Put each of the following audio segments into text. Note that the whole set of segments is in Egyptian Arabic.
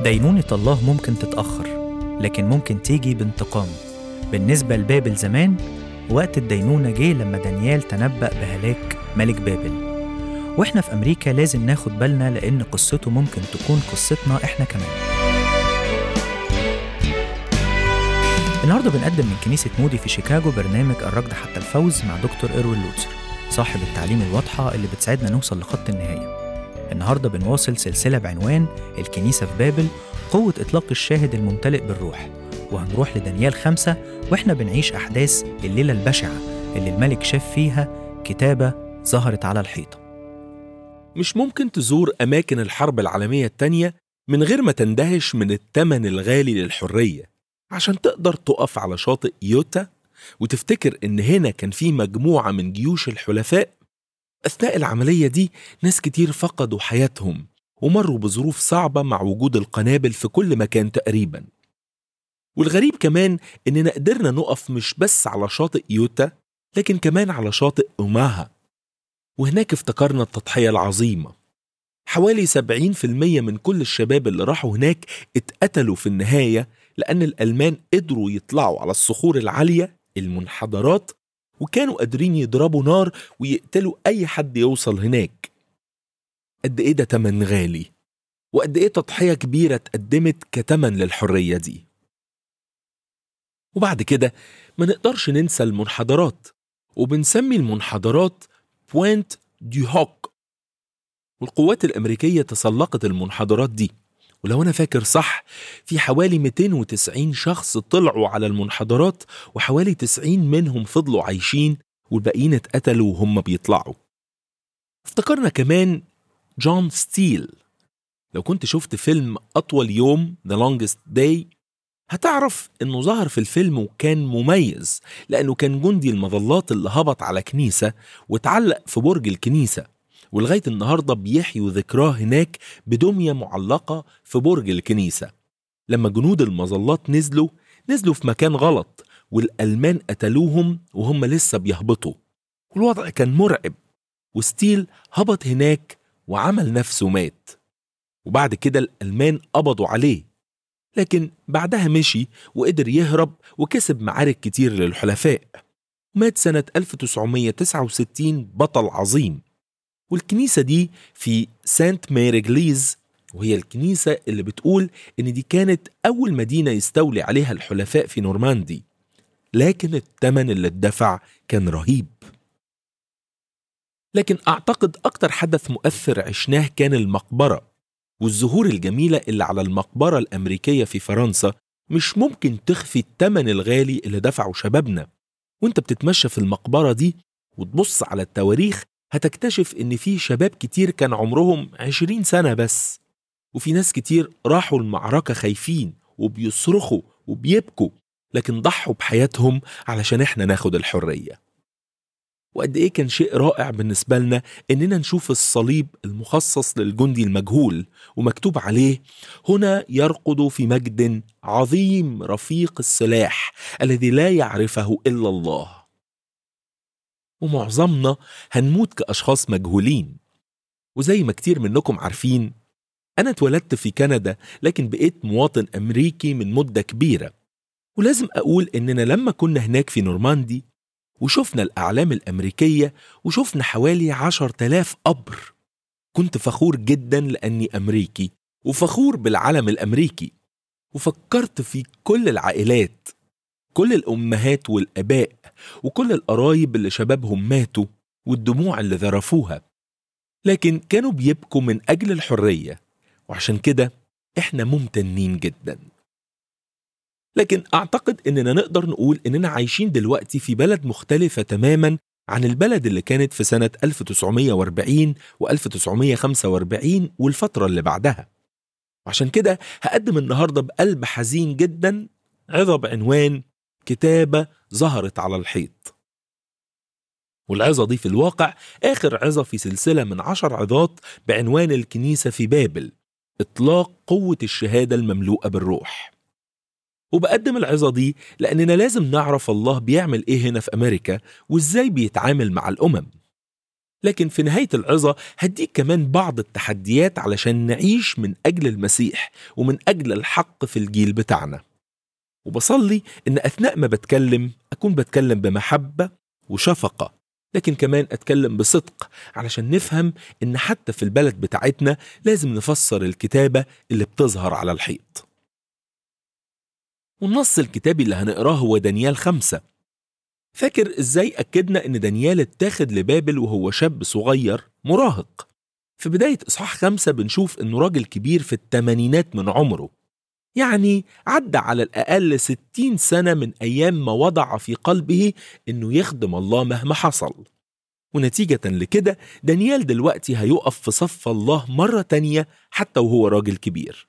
دينونة الله ممكن تتأخر لكن ممكن تيجي بانتقام بالنسبة لبابل زمان وقت الدينونة جه لما دانيال تنبأ بهلاك ملك بابل واحنا في أمريكا لازم ناخد بالنا لأن قصته ممكن تكون قصتنا احنا كمان النهارده بنقدم من كنيسة مودي في شيكاغو برنامج الركض حتى الفوز مع دكتور إيروين لوتسر صاحب التعليم الواضحة اللي بتساعدنا نوصل لخط النهاية النهارده بنواصل سلسلة بعنوان الكنيسة في بابل قوة إطلاق الشاهد الممتلئ بالروح وهنروح لدانيال خمسة وإحنا بنعيش أحداث الليلة البشعة اللي الملك شاف فيها كتابة ظهرت على الحيطة مش ممكن تزور أماكن الحرب العالمية التانية من غير ما تندهش من التمن الغالي للحرية عشان تقدر تقف على شاطئ يوتا وتفتكر إن هنا كان في مجموعة من جيوش الحلفاء أثناء العملية دي ناس كتير فقدوا حياتهم ومروا بظروف صعبة مع وجود القنابل في كل مكان تقريبا والغريب كمان إننا قدرنا نقف مش بس على شاطئ يوتا لكن كمان على شاطئ أوماها وهناك افتكرنا التضحية العظيمة حوالي 70% من كل الشباب اللي راحوا هناك اتقتلوا في النهاية لأن الألمان قدروا يطلعوا على الصخور العالية المنحدرات وكانوا قادرين يضربوا نار ويقتلوا أي حد يوصل هناك قد إيه ده تمن غالي وقد إيه تضحية كبيرة اتقدمت كتمن للحرية دي وبعد كده ما نقدرش ننسى المنحدرات وبنسمي المنحدرات بوينت دي هوك والقوات الأمريكية تسلقت المنحدرات دي ولو أنا فاكر صح في حوالي 290 شخص طلعوا على المنحدرات وحوالي 90 منهم فضلوا عايشين والباقيين اتقتلوا وهم بيطلعوا افتكرنا كمان جون ستيل لو كنت شفت فيلم أطول يوم The Longest Day هتعرف إنه ظهر في الفيلم وكان مميز لأنه كان جندي المظلات اللي هبط على كنيسة واتعلق في برج الكنيسة ولغاية النهاردة بيحيوا ذكراه هناك بدمية معلقة في برج الكنيسة لما جنود المظلات نزلوا نزلوا في مكان غلط والألمان قتلوهم وهم لسه بيهبطوا والوضع كان مرعب وستيل هبط هناك وعمل نفسه مات وبعد كده الألمان قبضوا عليه لكن بعدها مشي وقدر يهرب وكسب معارك كتير للحلفاء مات سنة 1969 بطل عظيم والكنيسة دي في سانت ميري جليز وهي الكنيسة اللي بتقول إن دي كانت أول مدينة يستولي عليها الحلفاء في نورماندي لكن الثمن اللي اتدفع كان رهيب لكن أعتقد أكتر حدث مؤثر عشناه كان المقبرة والزهور الجميلة اللي على المقبرة الأمريكية في فرنسا مش ممكن تخفي الثمن الغالي اللي دفعه شبابنا وانت بتتمشى في المقبرة دي وتبص على التواريخ هتكتشف إن في شباب كتير كان عمرهم عشرين سنة بس وفي ناس كتير راحوا المعركة خايفين وبيصرخوا وبيبكوا لكن ضحوا بحياتهم علشان احنا ناخد الحرية وقد ايه كان شيء رائع بالنسبة لنا اننا نشوف الصليب المخصص للجندي المجهول ومكتوب عليه هنا يرقد في مجد عظيم رفيق السلاح الذي لا يعرفه الا الله ومعظمنا هنموت كأشخاص مجهولين وزي ما كتير منكم عارفين أنا اتولدت في كندا لكن بقيت مواطن أمريكي من مدة كبيرة ولازم أقول إننا لما كنا هناك في نورماندي وشفنا الأعلام الأمريكية وشفنا حوالي عشر تلاف قبر كنت فخور جدا لأني أمريكي وفخور بالعلم الأمريكي وفكرت في كل العائلات كل الأمهات والآباء وكل القرايب اللي شبابهم ماتوا والدموع اللي ذرفوها لكن كانوا بيبكوا من أجل الحرية وعشان كده إحنا ممتنين جدا لكن أعتقد إننا نقدر نقول إننا عايشين دلوقتي في بلد مختلفة تماما عن البلد اللي كانت في سنة 1940 و1945 والفترة اللي بعدها وعشان كده هقدم النهاردة بقلب حزين جدا عظة بعنوان كتابة ظهرت على الحيط والعظة دي في الواقع آخر عظة في سلسلة من عشر عظات بعنوان الكنيسة في بابل إطلاق قوة الشهادة المملوءة بالروح وبقدم العظة دي لأننا لازم نعرف الله بيعمل إيه هنا في أمريكا وإزاي بيتعامل مع الأمم لكن في نهاية العظة هديك كمان بعض التحديات علشان نعيش من أجل المسيح ومن أجل الحق في الجيل بتاعنا وبصلي إن أثناء ما بتكلم أكون بتكلم بمحبة وشفقة لكن كمان أتكلم بصدق علشان نفهم إن حتى في البلد بتاعتنا لازم نفسر الكتابة اللي بتظهر على الحيط والنص الكتابي اللي هنقراه هو دانيال خمسة فاكر ازاي أكدنا إن دانيال اتاخد لبابل وهو شاب صغير مراهق في بداية إصحاح خمسة بنشوف إنه راجل كبير في التمانينات من عمره يعني عدى على الأقل ستين سنة من أيام ما وضع في قلبه إنه يخدم الله مهما حصل ونتيجة لكده دانيال دلوقتي هيقف في صف الله مرة تانية حتى وهو راجل كبير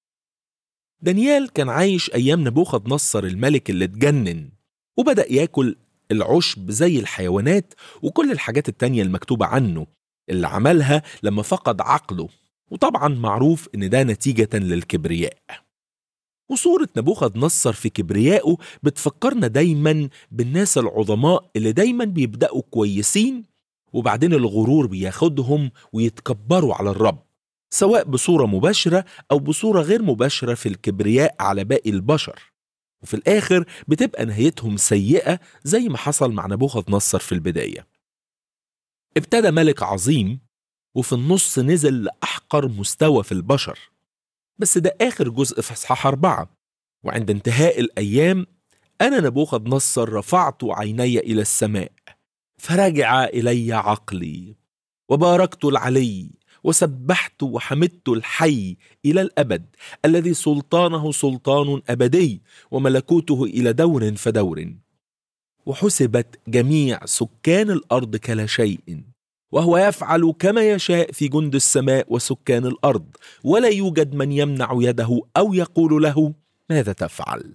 دانيال كان عايش أيام نبوخذ نصر الملك اللي اتجنن وبدأ ياكل العشب زي الحيوانات وكل الحاجات التانية المكتوبة عنه اللي عملها لما فقد عقله وطبعا معروف ان ده نتيجة للكبرياء وصورة نبوخذ نصر في كبريائه بتفكرنا دايما بالناس العظماء اللي دايما بيبدأوا كويسين وبعدين الغرور بياخدهم ويتكبروا على الرب سواء بصورة مباشرة أو بصورة غير مباشرة في الكبرياء على باقي البشر وفي الآخر بتبقى نهايتهم سيئة زي ما حصل مع نبوخذ نصر في البداية ابتدى ملك عظيم وفي النص نزل لأحقر مستوى في البشر بس ده آخر جزء في إصحاح أربعة وعند انتهاء الأيام أنا نبوخذ نصر رفعت عيني إلى السماء فرجع إلي عقلي وباركت العلي وسبحت وحمدت الحي إلى الأبد الذي سلطانه سلطان أبدي وملكوته إلى دور فدور وحسبت جميع سكان الأرض كلا شيء وهو يفعل كما يشاء في جند السماء وسكان الارض ولا يوجد من يمنع يده او يقول له ماذا تفعل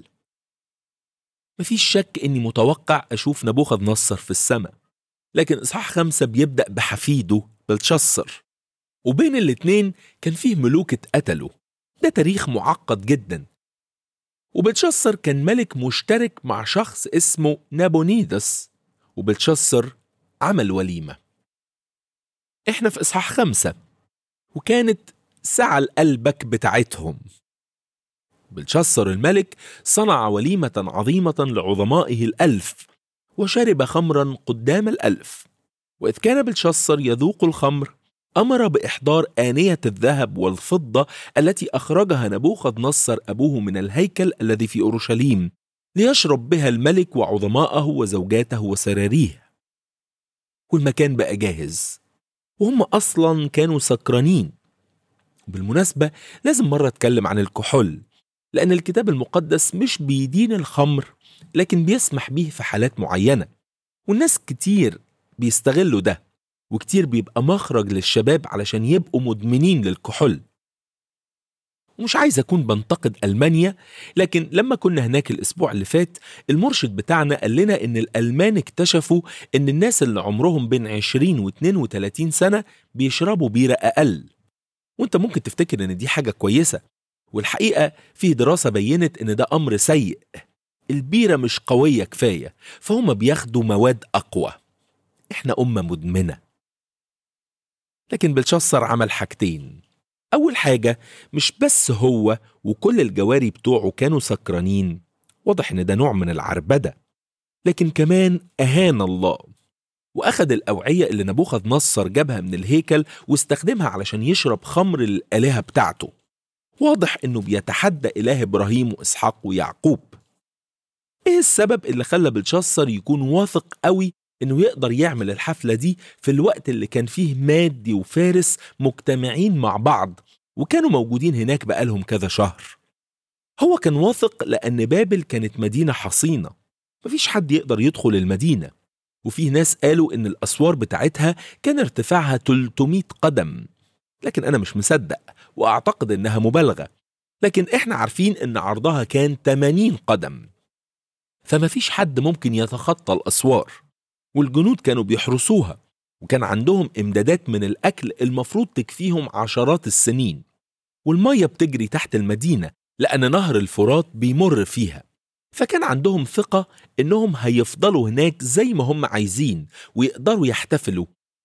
مفيش شك اني متوقع اشوف نبوخذ نصر في السماء لكن اصحاح خمسة بيبدأ بحفيده بلشصر وبين الاتنين كان فيه ملوك اتقتلوا ده تاريخ معقد جدا وبلشصر كان ملك مشترك مع شخص اسمه نابونيدس وبلشصر عمل وليمه احنا في اصحاح خمسة وكانت سعى القلبك بتاعتهم بلشصر الملك صنع وليمة عظيمة لعظمائه الألف وشرب خمرا قدام الألف وإذ كان بلشصر يذوق الخمر أمر بإحضار آنية الذهب والفضة التي أخرجها نبوخذ نصر أبوه من الهيكل الذي في أورشليم ليشرب بها الملك وعظماءه وزوجاته وسراريه والمكان بقى جاهز وهم أصلا كانوا سكرانين بالمناسبة لازم مرة أتكلم عن الكحول لأن الكتاب المقدس مش بيدين الخمر لكن بيسمح بيه في حالات معينة والناس كتير بيستغلوا ده وكتير بيبقى مخرج للشباب علشان يبقوا مدمنين للكحول ومش عايز أكون بنتقد ألمانيا لكن لما كنا هناك الأسبوع اللي فات المرشد بتاعنا قال لنا إن الألمان اكتشفوا إن الناس اللي عمرهم بين 20 و 32 سنة بيشربوا بيرة أقل وانت ممكن تفتكر إن دي حاجة كويسة والحقيقة في دراسة بينت إن ده أمر سيء البيرة مش قوية كفاية فهم بياخدوا مواد أقوى إحنا أمة مدمنة لكن بلشصر عمل حاجتين أول حاجة مش بس هو وكل الجواري بتوعه كانوا سكرانين واضح إن ده نوع من العربدة لكن كمان أهان الله وأخد الأوعية اللي نبوخذ نصر جابها من الهيكل واستخدمها علشان يشرب خمر الآلهة بتاعته واضح إنه بيتحدى إله إبراهيم وإسحاق ويعقوب إيه السبب اللي خلى بلشصر يكون واثق قوي إنه يقدر يعمل الحفلة دي في الوقت اللي كان فيه مادي وفارس مجتمعين مع بعض وكانوا موجودين هناك بقالهم كذا شهر هو كان واثق لأن بابل كانت مدينة حصينة مفيش حد يقدر يدخل المدينة وفي ناس قالوا إن الأسوار بتاعتها كان ارتفاعها 300 قدم لكن أنا مش مصدق وأعتقد إنها مبالغة لكن إحنا عارفين إن عرضها كان 80 قدم فمفيش حد ممكن يتخطى الأسوار والجنود كانوا بيحرسوها وكان عندهم امدادات من الاكل المفروض تكفيهم عشرات السنين والميه بتجري تحت المدينه لان نهر الفرات بيمر فيها فكان عندهم ثقه انهم هيفضلوا هناك زي ما هم عايزين ويقدروا يحتفلوا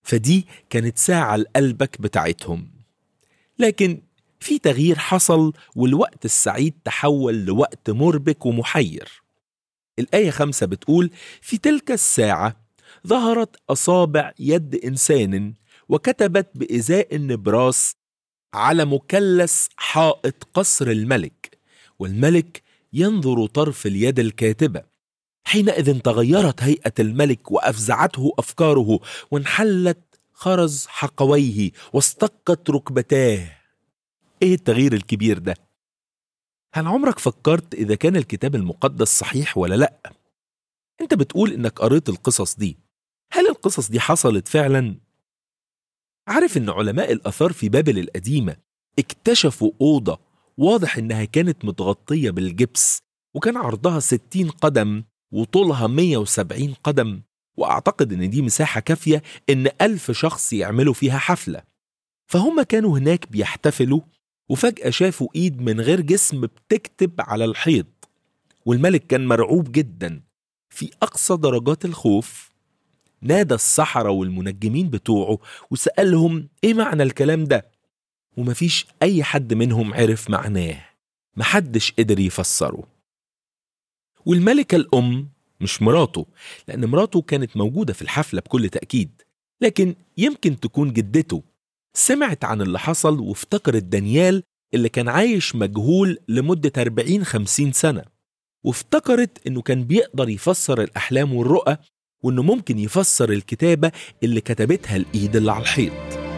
فدي كانت ساعة لقلبك بتاعتهم لكن في تغيير حصل والوقت السعيد تحول لوقت مربك ومحير الآية خمسة بتقول في تلك الساعة ظهرت أصابع يد إنسان وكتبت بإزاء النبراس على مثلث حائط قصر الملك والملك ينظر طرف اليد الكاتبة حينئذ تغيرت هيئة الملك وأفزعته أفكاره وانحلت خرز حقويه واستقت ركبتاه ايه التغيير الكبير ده هل عمرك فكرت اذا كان الكتاب المقدس صحيح ولا لا انت بتقول انك قريت القصص دي هل القصص دي حصلت فعلا عارف ان علماء الاثار في بابل القديمه اكتشفوا اوضه واضح انها كانت متغطيه بالجبس وكان عرضها 60 قدم وطولها 170 قدم واعتقد ان دي مساحه كافيه ان ألف شخص يعملوا فيها حفله فهم كانوا هناك بيحتفلوا وفجأة شافوا إيد من غير جسم بتكتب على الحيط والملك كان مرعوب جدا في أقصى درجات الخوف نادى السحرة والمنجمين بتوعه وسألهم إيه معنى الكلام ده ومفيش أي حد منهم عرف معناه محدش قدر يفسره والملكة الأم مش مراته لأن مراته كانت موجودة في الحفلة بكل تأكيد لكن يمكن تكون جدته سمعت عن اللي حصل وافتكرت دانيال اللي كان عايش مجهول لمدة 40-50 سنة وافتكرت انه كان بيقدر يفسر الأحلام والرؤى وانه ممكن يفسر الكتابة اللي كتبتها الإيد اللي على الحيط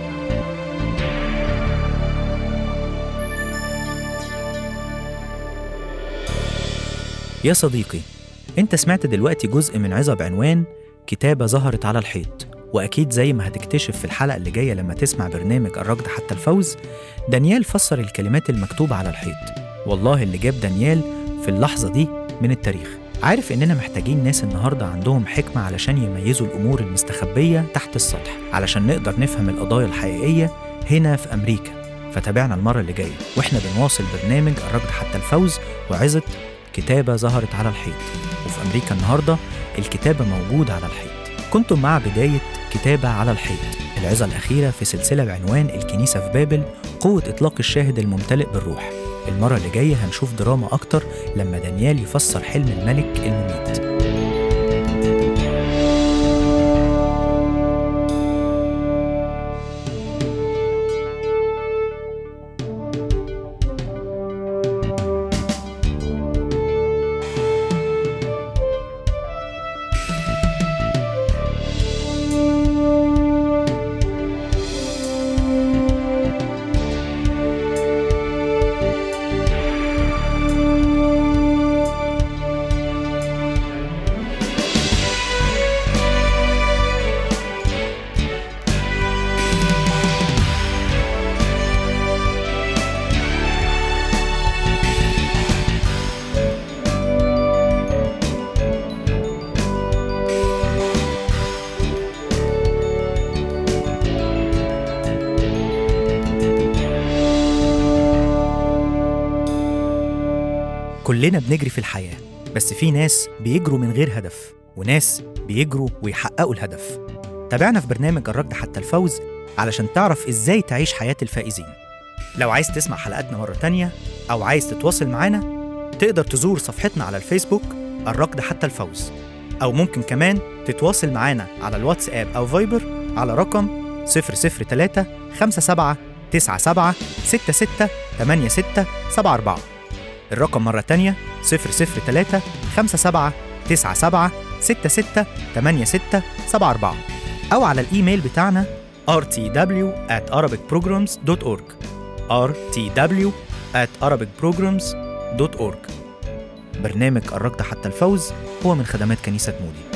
يا صديقي انت سمعت دلوقتي جزء من عظة بعنوان كتابة ظهرت على الحيط وأكيد زي ما هتكتشف في الحلقة اللي جاية لما تسمع برنامج الركض حتى الفوز دانيال فسر الكلمات المكتوبة على الحيط والله اللي جاب دانيال في اللحظة دي من التاريخ عارف إننا محتاجين ناس النهاردة عندهم حكمة علشان يميزوا الأمور المستخبية تحت السطح علشان نقدر نفهم القضايا الحقيقية هنا في أمريكا فتابعنا المرة اللي جاية وإحنا بنواصل برنامج الركض حتى الفوز وعظة كتابة ظهرت على الحيط وفي أمريكا النهاردة الكتابة موجودة على الحيط كنتم مع بداية كتابة على الحيط العظة الأخيرة في سلسلة بعنوان الكنيسة في بابل قوة إطلاق الشاهد الممتلئ بالروح المرة اللي جاية هنشوف دراما أكتر لما دانيال يفسر حلم الملك المميت كلنا بنجري في الحياة بس في ناس بيجروا من غير هدف وناس بيجروا ويحققوا الهدف تابعنا في برنامج الركض حتى الفوز علشان تعرف ازاي تعيش حياة الفائزين لو عايز تسمع حلقاتنا مرة تانية أو عايز تتواصل معانا تقدر تزور صفحتنا على الفيسبوك الركض حتى الفوز أو ممكن كمان تتواصل معانا على الواتساب أو فايبر على رقم 003 57 97 66 86 74 الرقم مرة تانية 003 57 97 66 86 74 أو على الإيميل بتاعنا rtw at arabicprograms.org rtw at arabicprograms.org برنامج الركض حتى الفوز هو من خدمات كنيسة مودي